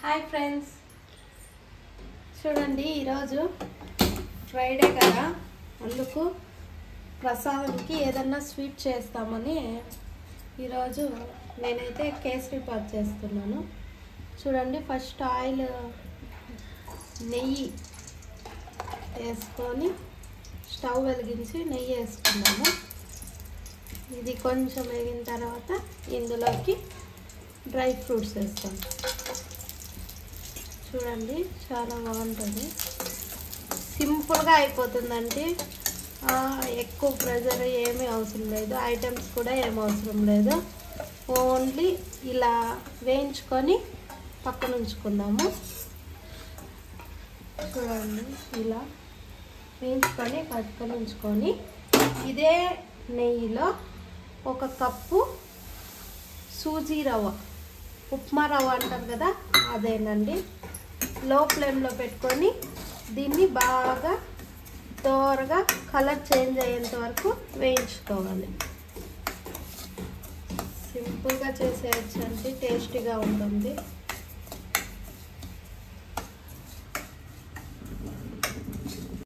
hi friends చూడండి ఈరోజు Friday కదా అందుకు ప్రసాదంకి ఏదన్నా స్వీట్ చేస్తామని ఈరోజు నేనైతే కేసరి బాత్ చేస్తున్నాను చూడండి ఫస్ట్ ఆయిల్ నెయ్యి వేసుకొని స్టవ్ వెలిగించి నెయ్యి వేసుకున్నాము ఇది కొంచెం వేగిన తర్వాత ఇందులోకి డ్రై ఫ్రూట్స్ వేస్తాం చూడండి చాలా బాగుంటుంది సింపుల్గా అయిపోతుందండి ఆ, ఎక్కువ ప్రెజర్ ఏమీ అవసరం లేదు ఐటమ్స్ కూడా ఏం అవసరం లేదు ఓన్లీ ఇలా వేయించుకొని పక్కన ఉంచుకుందాము చూడండి ఇలా వేయించుకొని పక్కన ఉంచుకొని ఇదే నెయ్యిలో ఒక కప్పు సూజీ రవ్వ ఉప్మా రవ్వ అంటారు కదా అదేనండి లో ఫ్లేమ్లో పెట్టుకొని దీన్ని బాగా దోరగా కలర్ చేంజ్ అయ్యేంత వరకు వేయించుకోవాలి సింపుల్గా చేసేయచ్చు అంటే టేస్టీగా ఉంటుంది